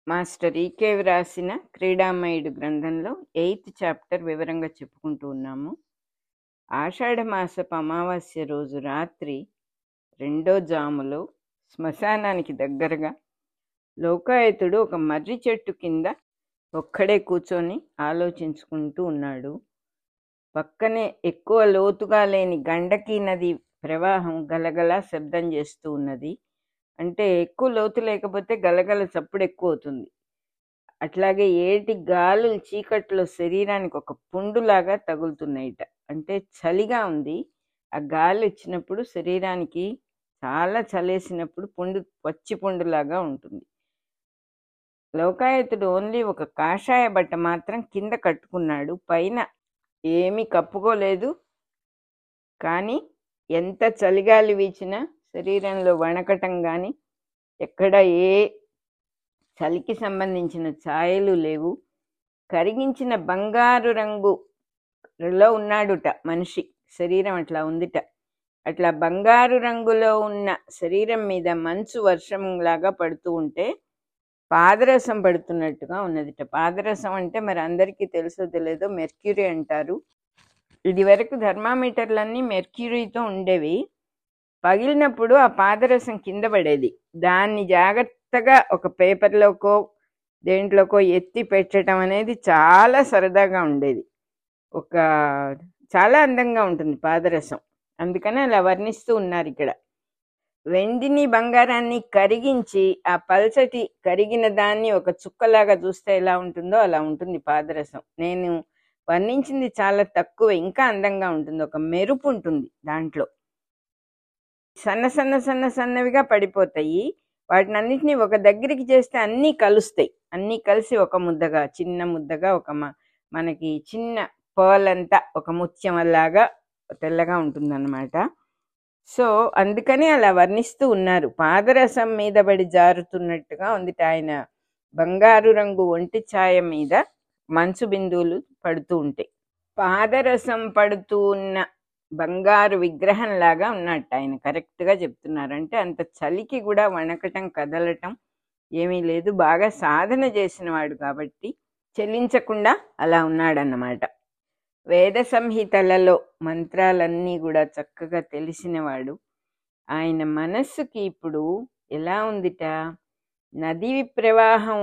master ఈకే వ్రాసిన క్రీడామయుడు గ్రంథంలో eighth chapter వివరంగా చెప్పుకుంటూ ఉన్నాము ఆషాఢమాసపు అమావాస్య రోజు రాత్రి రెండో జాములో శ్మశానానికి దగ్గరగా లోకాయతుడు ఒక మర్రి చెట్టు కింద ఒక్కడే కూర్చొని ఆలోచించుకుంటూ ఉన్నాడు పక్కనే ఎక్కువ లోతుగా లేని గండకీ నది ప్రవాహం గలగల శబ్దం చేస్తూ ఉన్నది అంటే ఎక్కువ లోతు లేకపోతే గలగల చప్పుడు ఎక్కువ అవుతుంది అట్లాగే ఏటి గాలులు చీకట్లో శరీరానికి ఒక పుండులాగా తగులుతున్నాయిట అంటే చలిగా ఉంది ఆ గాలి వచ్చినప్పుడు శరీరానికి చాలా చలేసినప్పుడు పుండు పచ్చి పుండులాగా ఉంటుంది లోకాయతుడు ఓన్లీ ఒక కాషాయ బట్ట మాత్రం కింద కట్టుకున్నాడు పైన ఏమీ కప్పుకోలేదు కానీ ఎంత చలిగాలి వీచినా శరీరంలో వణకటం కానీ ఎక్కడ ఏ చలికి సంబంధించిన ఛాయలు లేవు కరిగించిన బంగారు రంగులో ఉన్నాడుట మనిషి శరీరం అట్లా ఉందిట అట్లా బంగారు రంగులో ఉన్న శరీరం మీద మంచు వర్షం లాగా పడుతూ ఉంటే పాదరసం పడుతున్నట్టుగా ఉన్నదిట పాదరసం అంటే మరి అందరికీ తెలుసో తెలియదో మెర్క్యూరీ అంటారు ఇది వరకు థర్మామీటర్లన్నీ మెర్క్యూరీతో ఉండేవి పగిలినప్పుడు ఆ పాదరసం కింద పడేది దాన్ని జాగ్రత్తగా ఒక పేపర్లోకో దేంట్లోకో ఎత్తి పెట్టడం అనేది చాలా సరదాగా ఉండేది ఒక చాలా అందంగా ఉంటుంది పాదరసం అందుకని అలా వర్ణిస్తూ ఉన్నారు ఇక్కడ వెండిని బంగారాన్ని కరిగించి ఆ పల్చటి కరిగిన దాన్ని ఒక చుక్కలాగా చూస్తే ఎలా ఉంటుందో అలా ఉంటుంది పాదరసం నేను వర్ణించింది చాలా తక్కువ ఇంకా అందంగా ఉంటుంది ఒక మెరుపు ఉంటుంది దాంట్లో సన్న సన్న సన్న సన్నవిగా పడిపోతాయి వాటిని అన్నిటినీ ఒక దగ్గరికి చేస్తే అన్నీ కలుస్తాయి అన్నీ కలిసి ఒక ముద్దగా చిన్న ముద్దగా ఒక మనకి చిన్న పర్ల్ అంతా ఒక ముత్యం లాగా తెల్లగా ఉంటుందన్నమాట సో అందుకని అలా వర్ణిస్తూ ఉన్నారు పాదరసం మీద పడి జారుతున్నట్టుగా ఉంది ఆయన బంగారు రంగు ఒంటి ఛాయ మీద మంచు బిందువులు పడుతూ ఉంటాయి పాదరసం పడుతూ ఉన్న బంగారు విగ్రహం లాగా ఉన్నట్టు ఆయన కరెక్ట్గా చెప్తున్నారు అంటే అంత చలికి కూడా వణకటం కదలటం ఏమీ లేదు బాగా సాధన చేసిన వాడు కాబట్టి చెల్లించకుండా అలా ఉన్నాడన్నమాట వేద సంహితలలో మంత్రాలన్నీ కూడా చక్కగా తెలిసినవాడు ఆయన మనస్సుకి ఇప్పుడు ఎలా ఉందిట నదీ ప్రవాహం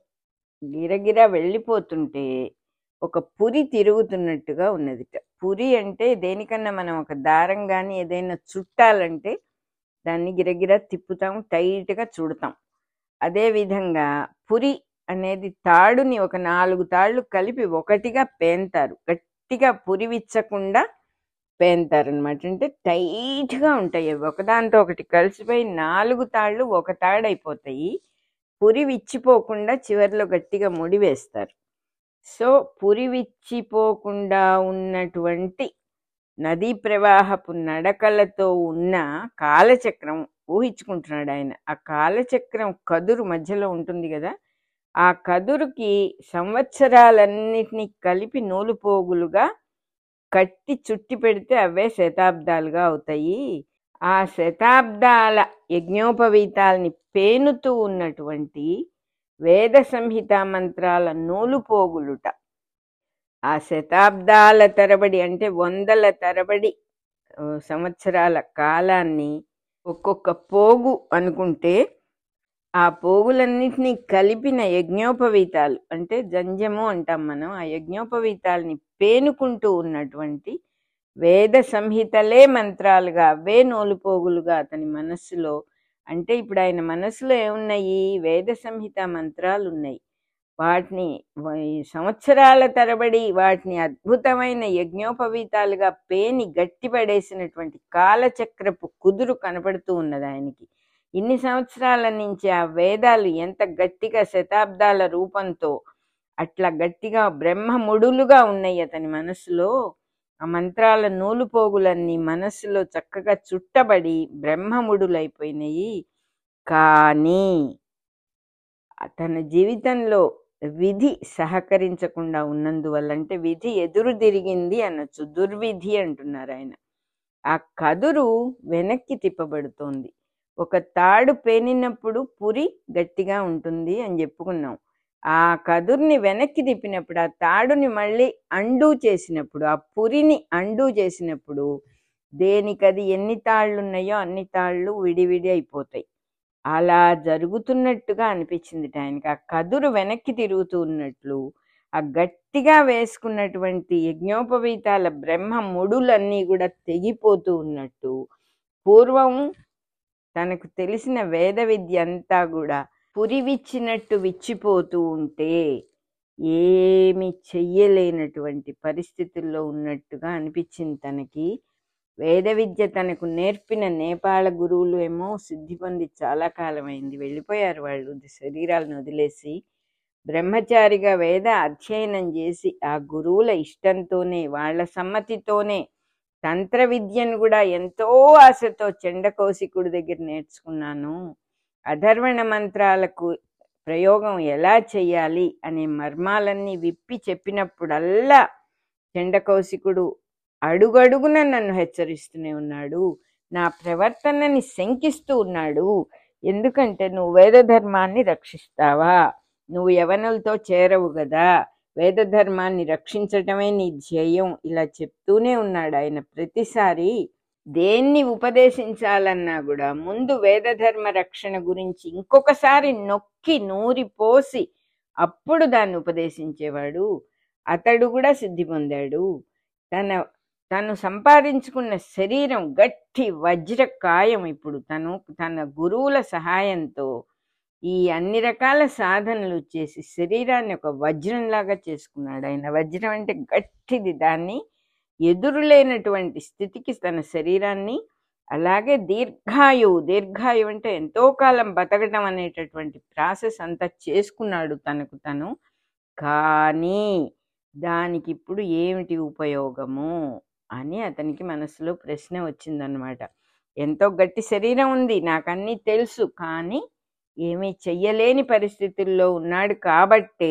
గిరగిర వెళ్ళిపోతుంటే ఒక పురి తిరుగుతున్నట్టుగా ఉన్నదిట పురి అంటే దేనికన్నా మనం ఒక దారం కానీ ఏదైనా చుట్టాలంటే దాన్ని గిరగిర తిప్పుతాం టైట్గా చుడతాం అదేవిధంగా పురి అనేది తాడుని ఒక నాలుగు తాళ్ళు కలిపి ఒకటిగా పేంతారు గట్టిగా పురివిచ్చకుండా పేంతారు అనమాట అంటే టైట్గా ఉంటాయి అవి ఒకదాంతో ఒకటి కలిసిపోయి నాలుగు తాళ్ళు ఒక తాడైపోతాయి పురి విచ్చిపోకుండా చివరిలో గట్టిగా ముడి వేస్తారు సో పురివిచ్చిపోకుండా ఉన్నటువంటి నదీ ప్రవాహపు నడకలతో ఉన్న కాలచక్రం ఊహించుకుంటున్నాడు ఆయన ఆ కాలచక్రం కదురు మధ్యలో ఉంటుంది కదా ఆ కదురుకి సంవత్సరాలన్నిటినీ కలిపి నూలు పోగులుగా కట్టి చుట్టి పెడితే అవే శతాబ్దాలుగా అవుతాయి ఆ శతాబ్దాల యజ్ఞోపవీతాల్ని పేనుతూ ఉన్నటువంటి వేద సంహిత మంత్రాల నూలు పోగులుట ఆ శతాబ్దాల తరబడి అంటే వందల తరబడి సంవత్సరాల కాలాన్ని ఒక్కొక్క పోగు అనుకుంటే ఆ పోగులన్నిటినీ కలిపిన యజ్ఞోపవీతాలు అంటే జంజము అంటాం మనం ఆ యజ్ఞోపవీతాల్ని పేనుకుంటూ ఉన్నటువంటి వేద సంహితలే మంత్రాలుగా అవే నూలుపోగులుగా అతని మనస్సులో అంటే ఇప్పుడు ఆయన మనసులో ఏమున్నాయి వేద సంహిత మంత్రాలు ఉన్నాయి వాటిని సంవత్సరాల తరబడి వాటిని అద్భుతమైన యజ్ఞోపవీతాలుగా పేని గట్టిపడేసినటువంటి కాలచక్రపు కుదురు కనపడుతూ ఉన్నది ఆయనకి ఇన్ని సంవత్సరాల నుంచి ఆ వేదాలు ఎంత గట్టిగా శతాబ్దాల రూపంతో అట్లా గట్టిగా బ్రహ్మముడులుగా ఉన్నాయి అతని మనసులో ఆ మంత్రాల నూలు పోగులన్నీ మనస్సులో చక్కగా చుట్టబడి బ్రహ్మముడులైపోయినాయి కానీ తన జీవితంలో విధి సహకరించకుండా ఉన్నందువల్ల అంటే విధి ఎదురు తిరిగింది అనొచ్చు దుర్విధి అంటున్నారు ఆయన ఆ కదురు వెనక్కి తిప్పబడుతోంది ఒక తాడు పేనినప్పుడు పురి గట్టిగా ఉంటుంది అని చెప్పుకున్నాం ఆ కదుర్ని వెనక్కి తిప్పినప్పుడు ఆ తాడుని మళ్ళీ అండూ చేసినప్పుడు ఆ పురిని అండూ చేసినప్పుడు దేనికది ఎన్ని తాళ్ళు ఉన్నాయో అన్ని తాళ్ళు విడివిడి అయిపోతాయి అలా జరుగుతున్నట్టుగా అనిపించింది ఆయనకి ఆ కదురు వెనక్కి తిరుగుతూ ఉన్నట్లు ఆ గట్టిగా వేసుకున్నటువంటి యజ్ఞోపవీతాల బ్రహ్మ ముడులన్నీ కూడా తెగిపోతూ ఉన్నట్టు పూర్వం తనకు తెలిసిన వేద విద్య అంతా కూడా పురివిచ్చినట్టు విచ్చిపోతూ ఉంటే ఏమి చెయ్యలేనటువంటి పరిస్థితుల్లో ఉన్నట్టుగా అనిపించింది తనకి వేద విద్య తనకు నేర్పిన నేపాళ గురువులు ఏమో సిద్ధి పొంది చాలా కాలమైంది వెళ్ళిపోయారు వాళ్ళు శరీరాలను వదిలేసి బ్రహ్మచారిగా వేద అధ్యయనం చేసి ఆ గురువుల ఇష్టంతోనే వాళ్ళ సమ్మతితోనే తంత్ర విద్యను కూడా ఎంతో ఆశతో చెండకౌశికుడి దగ్గర నేర్చుకున్నాను అధర్వణ మంత్రాలకు ప్రయోగం ఎలా చేయాలి అనే మర్మాలన్నీ విప్పి చెప్పినప్పుడల్లా చెండకౌశికుడు అడుగడుగున నన్ను హెచ్చరిస్తూనే ఉన్నాడు నా ప్రవర్తనని శంకిస్తూ ఉన్నాడు ఎందుకంటే నువ్వు వేద ధర్మాన్ని రక్షిస్తావా నువ్వు యవనులతో చేరవు కదా వేద ధర్మాన్ని రక్షించటమే నీ ధ్యేయం ఇలా చెప్తూనే ఉన్నాడు ఆయన ప్రతిసారి దేన్ని ఉపదేశించాలన్నా కూడా ముందు వేద ధర్మ రక్షణ గురించి ఇంకొకసారి నొక్కి నూరి పోసి అప్పుడు దాన్ని ఉపదేశించేవాడు అతడు కూడా సిద్ధి పొందాడు తన తను సంపాదించుకున్న శరీరం గట్టి వజ్ర కాయం ఇప్పుడు తను తన గురువుల సహాయంతో ఈ అన్ని రకాల సాధనలు చేసి శరీరాన్ని ఒక వజ్రంలాగా చేసుకున్నాడు ఆయన వజ్రం అంటే గట్టిది దాన్ని ఎదురులేనటువంటి స్థితికి తన శరీరాన్ని అలాగే దీర్ఘాయువు దీర్ఘాయువు అంటే ఎంతో కాలం బతకడం అనేటటువంటి ప్రాసెస్ అంతా చేసుకున్నాడు తనకు తను కానీ దానికి ఇప్పుడు ఏమిటి ఉపయోగము అని అతనికి మనసులో ప్రశ్న వచ్చిందనమాట ఎంతో గట్టి శరీరం ఉంది నాకు అన్నీ తెలుసు కానీ ఏమీ చెయ్యలేని పరిస్థితుల్లో ఉన్నాడు కాబట్టే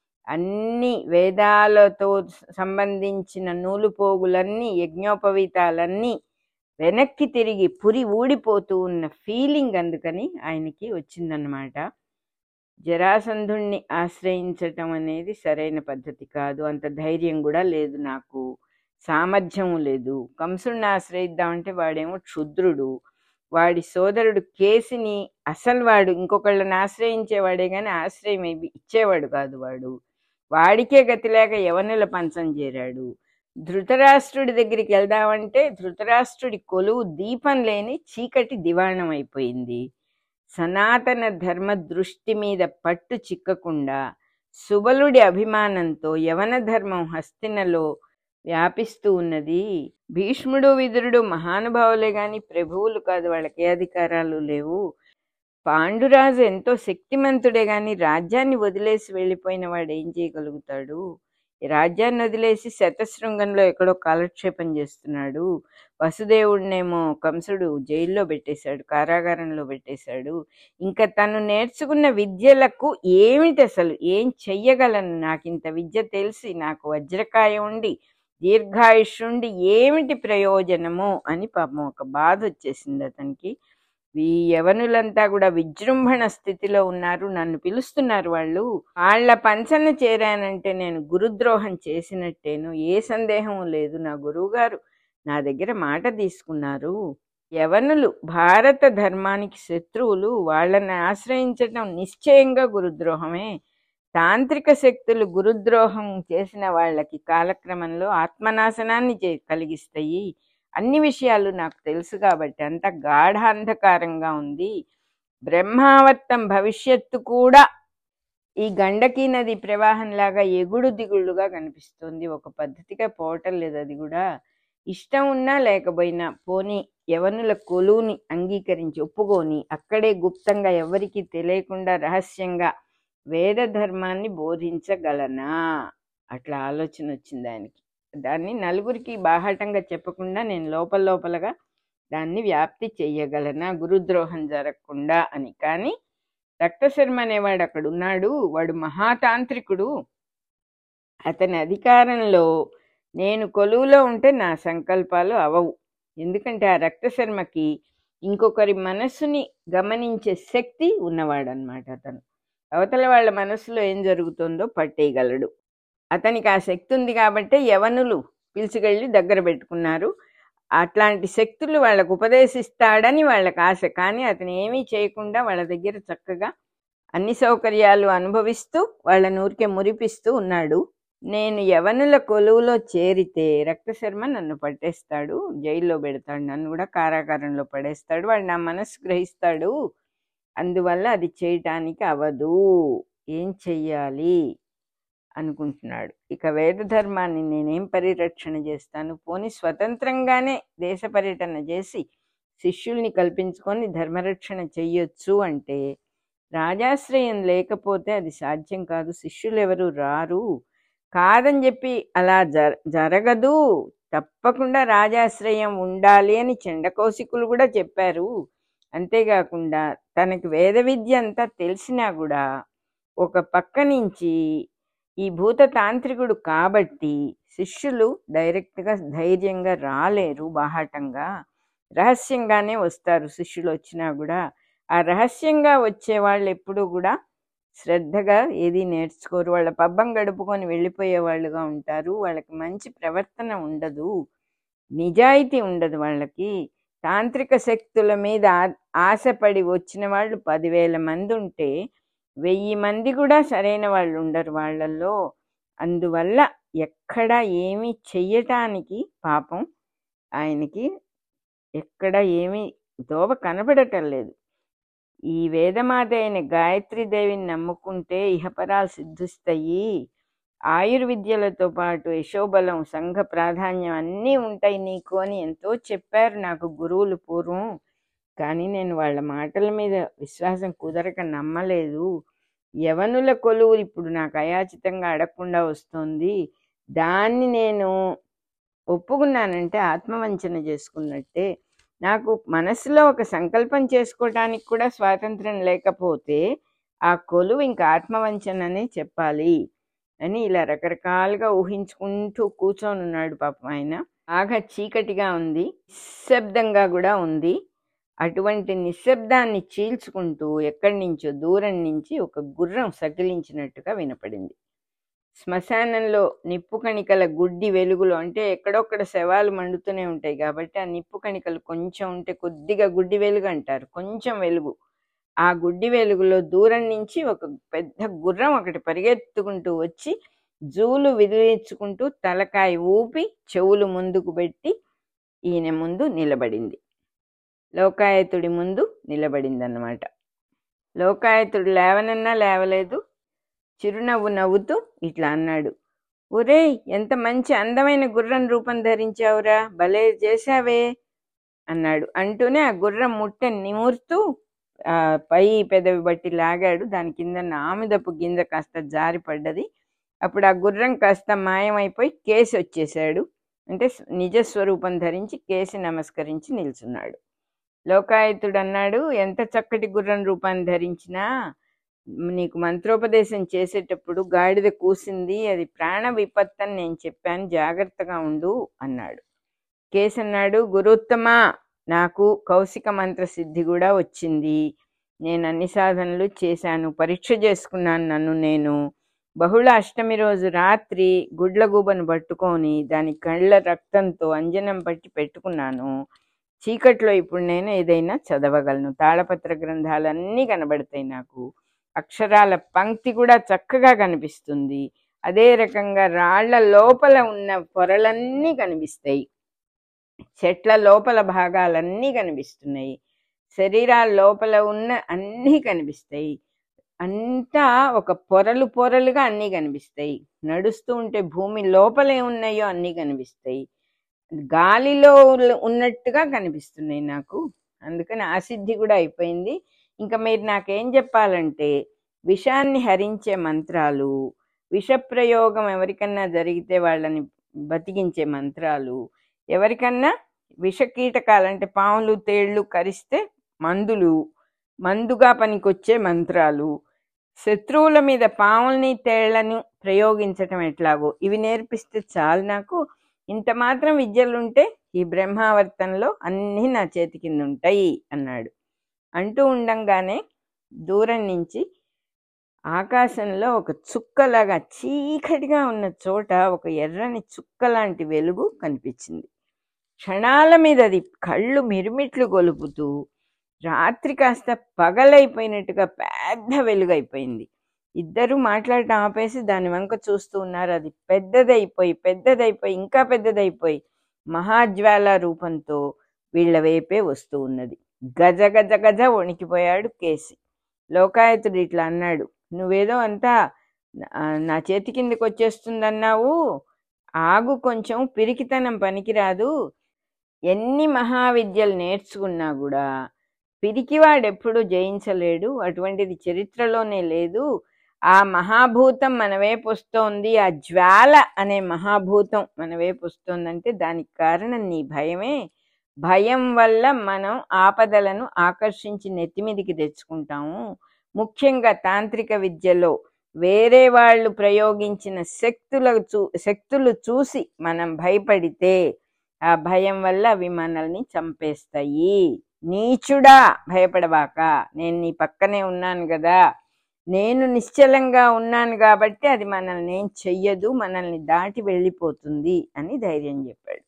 అన్ని వేదాలతో సంబంధించిన నూలు పోగులన్నీ యజ్ఞోపవీతాలన్నీ వెనక్కి తిరిగి పురి ఊడిపోతూ ఉన్న ఫీలింగ్ అందుకని ఆయనకి వచ్చిందనమాట జరాసంధుణ్ణి ఆశ్రయించటం అనేది సరైన పద్ధతి కాదు అంత ధైర్యం కూడా లేదు నాకు సామర్థ్యం లేదు కంసుడిని ఆశ్రయిద్దామంటే వాడేమో క్షుద్రుడు వాడి సోదరుడు కేసిని అసలు వాడు ఇంకొకళ్ళని ఆశ్రయించేవాడే కానీ ఆశ్రయం ఏమి ఇచ్చేవాడు కాదు వాడు వాడికే గతి లేక యవనుల పంచం చేరాడు ధృతరాష్ట్రుడి దగ్గరికి వెళ్దామంటే ధృతరాష్ట్రుడి కొలువు దీపం లేని చీకటి దివాణం అయిపోయింది సనాతన ధర్మ దృష్టి మీద పట్టు చిక్కకుండా సుబలుడి అభిమానంతో యవన ధర్మం హస్తినలో వ్యాపిస్తూ ఉన్నది భీష్ముడు విదురుడు మహానుభావులే గాని ప్రభువులు కాదు వాళ్ళకి ఏ అధికారాలు లేవు పాండురాజు ఎంతో శక్తిమంతుడే గాని రాజ్యాన్ని వదిలేసి వెళ్ళిపోయిన వాడు ఏం చేయగలుగుతాడు ఈ రాజ్యాన్ని వదిలేసి శతశృంగంలో ఎక్కడో కాలక్షేపం చేస్తున్నాడు వసుదేవుడినేమో కంసుడు జైల్లో పెట్టేశాడు కారాగారంలో పెట్టేశాడు ఇంకా తను నేర్చుకున్న విద్యలకు ఏమిటి అసలు ఏం చెయ్యగలను నాకు ఇంత విద్య తెలిసి నాకు వజ్రకాయ ఉండి దీర్ఘాయుష్యుండి ఏమిటి ప్రయోజనము అని పాపం ఒక బాధ వచ్చేసింది అతనికి ఈ యవనులంతా కూడా విజృంభణ స్థితిలో ఉన్నారు నన్ను పిలుస్తున్నారు వాళ్ళు వాళ్ళ పంచన చేరానంటే నేను గురుద్రోహం చేసినట్టేను ఏ సందేహం లేదు నా గురువుగారు నా దగ్గర మాట తీసుకున్నారు యవనులు భారత ధర్మానికి శత్రువులు వాళ్ళని ఆశ్రయించడం నిశ్చయంగా గురుద్రోహమే తాంత్రిక శక్తులు గురుద్రోహం చేసిన వాళ్ళకి కాలక్రమంలో ఆత్మనాశనాన్ని చే కలిగిస్తాయి అన్ని విషయాలు నాకు తెలుసు కాబట్టి అంత గాఢాంధకారంగా ఉంది బ్రహ్మావర్తం భవిష్యత్తు కూడా ఈ గండకీ నది ప్రవాహంలాగా ఎగుడు దిగుడుగా కనిపిస్తుంది ఒక పద్ధతిగా పోవటం లేదు అది కూడా ఇష్టం ఉన్నా లేకపోయినా పోని యవనుల కొలువుని అంగీకరించి ఒప్పుకొని అక్కడే గుప్తంగా ఎవరికీ తెలియకుండా రహస్యంగా వేద ధర్మాన్ని బోధించగలనా అట్లా ఆలోచన వచ్చింది ఆయనకి దాన్ని నలుగురికి బాహాటంగా చెప్పకుండా నేను లోపల లోపలగా దాన్ని వ్యాప్తి చెయ్యగలనా గురుద్రోహం జరగకుండా అని కానీ రక్తశర్మ అనేవాడు అక్కడ ఉన్నాడు వాడు మహాతాంత్రికుడు అతని అధికారంలో నేను కొలువులో ఉంటే నా సంకల్పాలు అవవు ఎందుకంటే ఆ రక్తశర్మకి ఇంకొకరి మనస్సుని గమనించే శక్తి ఉన్నవాడనమాట అతను అవతల వాళ్ళ మనసులో ఏం జరుగుతుందో పట్టేయగలడు అతనికి ఆ శక్తి ఉంది కాబట్టే యవనులు పిలిచికెళ్ళి దగ్గర పెట్టుకున్నారు అట్లాంటి శక్తులు వాళ్ళకు ఉపదేశిస్తాడని వాళ్ళకి ఆశ కానీ అతను ఏమీ చేయకుండా వాళ్ళ దగ్గర చక్కగా అన్ని సౌకర్యాలు అనుభవిస్తూ వాళ్ళని ఊరికే మురిపిస్తూ ఉన్నాడు నేను యవనుల కొలువులో చేరితే రక్తశర్మ నన్ను పట్టేస్తాడు జైల్లో పెడతాడు నన్ను కూడా కారాగారంలో పడేస్తాడు వాడు నా మనసు గ్రహిస్తాడు అందువల్ల అది చేయటానికి అవదు ఏం చెయ్యాలి అనుకుంటున్నాడు ఇక వేద ధర్మాన్ని నేనేం పరిరక్షణ చేస్తాను పోని స్వతంత్రంగానే దేశ పర్యటన చేసి శిష్యుల్ని కల్పించుకొని ధర్మరక్షణ చెయ్యొచ్చు అంటే రాజాశ్రయం లేకపోతే అది సాధ్యం కాదు శిష్యులు ఎవరు రారు కాదని చెప్పి అలా జర జరగదు తప్పకుండా రాజాశ్రయం ఉండాలి అని చెండకోశికులు కూడా చెప్పారు అంతేకాకుండా తనకి వేద విద్య అంతా తెలిసినా కూడా ఒక పక్క నుంచి ఈ భూత తాంత్రికుడు కాబట్టి శిష్యులు డైరెక్ట్గా ధైర్యంగా రాలేరు బాహాటంగా రహస్యంగానే వస్తారు శిష్యులు వచ్చినా కూడా ఆ రహస్యంగా వచ్చే వాళ్ళు ఎప్పుడూ కూడా శ్రద్ధగా ఏది నేర్చుకోరు వాళ్ళ పబ్బం గడుపుకొని వెళ్ళిపోయే వాళ్ళుగా ఉంటారు వాళ్ళకి మంచి ప్రవర్తన ఉండదు నిజాయితీ ఉండదు వాళ్ళకి తాంత్రిక శక్తుల మీద ఆ- ఆశపడి వచ్చిన వాళ్ళు పదివేల మంది ఉంటే వెయ్యి మంది కూడా సరైన వాళ్ళు ఉండరు వాళ్ళల్లో అందువల్ల ఎక్కడ ఏమీ చెయ్యటానికి పాపం ఆయనకి ఎక్కడ ఏమీ దోవ కనబడటం లేదు ఈ వేదమాత అయిన గాయత్రీదేవిని నమ్ముకుంటే ఇహపరాలు సిద్ధిస్తాయి ఆయుర్విద్యలతో పాటు యశోబలం సంఘ ప్రాధాన్యం అన్నీ ఉంటాయి నీకు అని ఎంతో చెప్పారు నాకు గురువులు పూర్వం కానీ నేను వాళ్ళ మాటల మీద విశ్వాసం కుదరక నమ్మలేదు యవనుల కొలువు ఇప్పుడు నాకు అయాచితంగా అడగకుండా వస్తుంది దాన్ని నేను ఒప్పుకున్నానంటే ఆత్మవంచన చేసుకున్నట్టే నాకు మనసులో ఒక సంకల్పం చేసుకోవటానికి కూడా స్వాతంత్రం లేకపోతే ఆ కొలువు ఇంకా ఆత్మవంచననే చెప్పాలి అని ఇలా రకరకాలుగా ఊహించుకుంటూ కూర్చొని ఉన్నాడు పాపం ఆయన బాగా చీకటిగా ఉంది నిశ్శబ్దంగా కూడా ఉంది అటువంటి నిశ్శబ్దాన్ని చీల్చుకుంటూ ఎక్కడి నుంచో దూరం నుంచి ఒక గుర్రం సకిలించినట్టుగా వినపడింది శ్మశానంలో నిప్పు కణికల గుడ్డి వెలుగులో అంటే ఎక్కడొక్కడ శవాలు మండుతూనే ఉంటాయి కాబట్టి ఆ నిప్పు కణికలు కొంచెం ఉంటే కొద్దిగా గుడ్డి వెలుగు అంటారు కొంచెం వెలుగు ఆ గుడ్డి వెలుగులో దూరం నుంచి ఒక పెద్ద గుర్రం ఒకటి పరిగెత్తుకుంటూ వచ్చి జూలు విదిలించుకుంటూ తలకాయ ఊపి చెవులు ముందుకు పెట్టి ఈయన ముందు నిలబడింది లోకాయతుడి ముందు నిలబడిందన్నమాట లోకాయతుడు లేవనన్నా లేవలేదు చిరునవ్వు నవ్వుతూ ఇట్లా అన్నాడు ఒరేయ్ ఎంత మంచి అందమైన గుర్రం రూపం ధరించావురా భలే చేశావే అన్నాడు అంటూనే ఆ గుర్రం ముట్టె నిమురుతూ ఆ, పై పెదవి బట్టి లాగాడు దాని కింద ఆముదపు గింజ కాస్త జారి పడ్డది అప్పుడు ఆ గుర్రం కాస్త మాయమైపోయి కేసి వచ్చేసాడు అంటే స్వ- నిజ స్వరూపం ధరించి కేసి నమస్కరించి నిల్చున్నాడు లోకాయతుడు అన్నాడు ఎంత చక్కటి గుర్రం రూపాన్ని ధరించినా నీకు మంత్రోపదేశం చేసేటప్పుడు గాడిద కూసింది అది ప్రాణ విపత్తు అని నేను చెప్పాను జాగ్రత్తగా ఉండు అన్నాడు కేసు అన్నాడు గురుత్తమా నాకు కౌశిక మంత్ర సిద్ధి కూడా వచ్చింది నేను అన్ని సాధనలు చేశాను పరీక్ష చేసుకున్నాను నన్ను నేను బహుళ అష్టమి రోజు రాత్రి గుడ్లగూబను పట్టుకొని దాని కళ్ళ రక్తంతో అంజనం పట్టి పెట్టుకున్నాను చీకట్లో ఇప్పుడు నేను ఏదైనా చదవగలను తాళపత్ర గ్రంథాలన్నీ కనబడతాయి నాకు అక్షరాల పంక్తి కూడా చక్కగా కనిపిస్తుంది అదే రకంగా రాళ్ల లోపల ఉన్న పొరలన్నీ కనిపిస్తాయి చెట్ల లోపల భాగాలన్నీ కనిపిస్తున్నాయి శరీరాల లోపల ఉన్న అన్నీ కనిపిస్తాయి అంతా ఒక పొరలు పొరలుగా అన్నీ కనిపిస్తాయి నడుస్తూ ఉంటే భూమి లోపల ఏమున్నాయో అన్నీ కనిపిస్తాయి గాలిలో ఉల్ల- ఉన్నట్టుగా కనిపిస్తున్నాయి నాకు అందుకని ఆ సిద్ధి కూడా అయిపోయింది ఇంకా మీరు నాకేం చెప్పాలంటే విషాన్ని హరించే మంత్రాలు విషప్రయోగం ఎవరికన్నా జరిగితే వాళ్ళని బతికించే మంత్రాలు ఎవరికన్నా విషకీటకాలు అంటే పాములు తేళ్లు కరిస్తే మందులు మందుగా పనికొచ్చే మంత్రాలు శత్రువుల మీద పాముల్ని తేళ్లను ప్రయోగించటం ఎట్లాగో ఇవి నేర్పిస్తే చాలు నాకు ఇంత మాత్రం విద్యలుంటే ఈ బ్రహ్మావర్తంలో అన్నీ నా చేతి కింద ఉంటాయి అన్నాడు అంటూ ఉండంగానే దూరం నుంచి ఆకాశంలో ఒక చుక్కలాగా చీకటిగా ఉన్న చోట ఒక ఎర్రని చుక్క లాంటి వెలుగు కనిపించింది క్షణాల మీద అది కళ్ళు మిరుమిట్లు గొలుపుతూ రాత్రి కాస్త పగలైపోయినట్టుగా పెద్ద వెలుగైపోయింది ఇద్దరు మాట్లాడటం ఆపేసి దాని వంక చూస్తూ ఉన్నారు అది పెద్దదైపోయి పెద్దదైపోయి ఇంకా పెద్దదైపోయి మహాజ్వాల రూపంతో వీళ్ళ వైపే వస్తూ ఉన్నది గజ గజ గజ వణికిపోయాడు కేసి లోకాయతుడు ఇట్లా అన్నాడు నువ్వేదో అంతా ఆ, నా చేతి కిందకి వచ్చేస్తుందన్నావు ఆగు కొంచెం పిరికితనం పనికిరాదు ఎన్ని మహావిద్యలు నేర్చుకున్నా కూడా పిరికివాడెప్పుడు జయించలేడు అటువంటిది చరిత్రలోనే లేదు ఆ మహాభూతం మన వైపు వస్తోంది ఆ జ్వాల అనే మహాభూతం మన వైపు వస్తోందంటే దానికి కారణం నీ భయమే భయం వల్ల మనం ఆపదలను ఆకర్షించి నెత్తిమీదికి తెచ్చుకుంటాము ముఖ్యంగా తాంత్రిక విద్యలో వేరే వాళ్ళు ప్రయోగించిన శక్తుల చూ శక్తులు చూసి మనం భయపడితే ఆ భయం వల్ల అవి మనల్ని చంపేస్తాయి నీచుడా భయపడబాక నేను నీ పక్కనే ఉన్నాను కదా నేను నిశ్చలంగా ఉన్నాను కాబట్టి అది మనల్ని ఏం చెయ్యదు మనల్ని దాటి వెళ్ళిపోతుంది అని ధైర్యం చెప్పాడు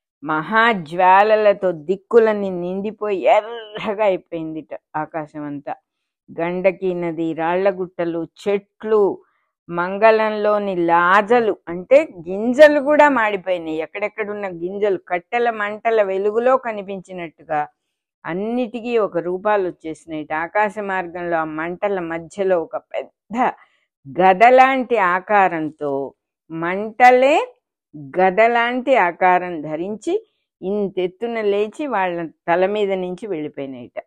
మహాజ్వాలలతో దిక్కులన్నీ నిండిపోయి ఎర్రగా అయిపోయిందిట ఆకాశం అంతా గండకి నది రాళ్లగుట్టలు చెట్లు మంగళంలోని లాజలు అంటే గింజలు కూడా మాడిపోయినాయి ఎక్కడెక్కడున్న గింజలు కట్టెల మంటల వెలుగులో కనిపించినట్టుగా అన్నిటికీ ఒక రూపాలు వచ్చేసినాయి ఆకాశ మార్గంలో ఆ మంటల మధ్యలో ఒక పెద్ద గదలాంటి ఆకారంతో మంటలే గదలాంటి ఆకారం ధరించి ఇంతెత్తున లేచి వాళ్ళ తల మీద నుంచి వెళ్ళిపోయినాయిట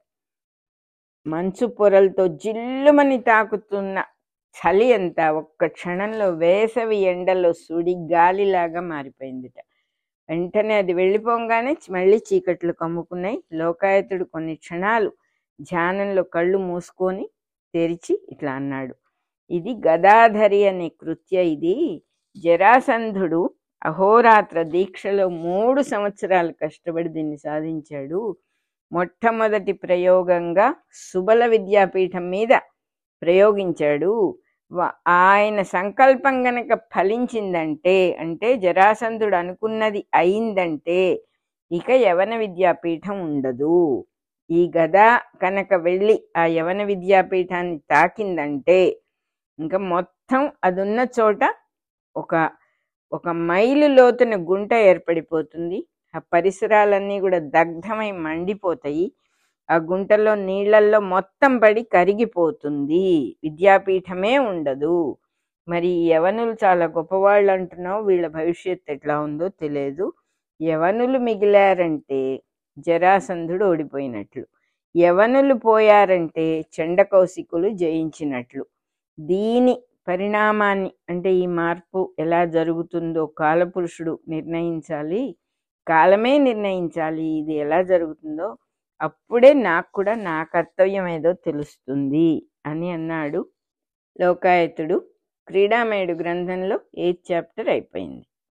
మంచు పొరలతో జిల్లుమని తాకుతున్న చలి అంతా ఒక్క క్షణంలో వేసవి ఎండలో సుడి గాలిలాగా మారిపోయిందిట వెంటనే అది వెళ్ళిపోగానే మళ్ళీ చీకట్లు కమ్ముకున్నాయి లోకాయతుడు కొన్ని క్షణాలు ధ్యానంలో కళ్ళు మూసుకొని తెరిచి ఇట్లా అన్నాడు ఇది గదాధరి అనే కృత్య ఇది జరాసంధుడు అహోరాత్ర దీక్షలో మూడు సంవత్సరాలు కష్టపడి దీన్ని సాధించాడు మొట్టమొదటి ప్రయోగంగా సుబల విద్యాపీఠం మీద ప్రయోగించాడు వ- ఆయన సంకల్పం గనక ఫలించిందంటే అంటే జరాసంధుడు అనుకున్నది అయిందంటే ఇక యవన విద్యాపీఠం ఉండదు ఈ గద కనుక వెళ్ళి ఆ యవన విద్యాపీఠాన్ని తాకిందంటే ఇంకా మొత్తం అదున్న చోట ఒక ఒక మైలు లోతున గుంట ఏర్పడిపోతుంది ఆ పరిసరాలన్నీ కూడా దగ్ధమై మండిపోతాయి ఆ గుంటలో నీళ్ళల్లో మొత్తం పడి కరిగిపోతుంది విద్యాపీఠమే ఉండదు మరి ఈ యవనులు చాలా గొప్పవాళ్ళు అంటున్నావు వీళ్ళ భవిష్యత్తు ఎట్లా ఉందో తెలియదు యవనులు మిగిలారంటే జరాసంధుడు ఓడిపోయినట్లు యవనులు పోయారంటే చండకౌశికులు జయించినట్లు దీని పరిణామాన్ని అంటే ఈ మార్పు ఎలా జరుగుతుందో కాలపురుషుడు నిర్ణయించాలి కాలమే నిర్ణయించాలి ఇది ఎలా జరుగుతుందో అప్పుడే నాకు కూడా నా కర్తవ్యం ఏదో తెలుస్తుంది అని అన్నాడు లోకాయతుడు క్రీడామయుడు గ్రంథంలో ఎయిత్ చాప్టర్ అయిపోయింది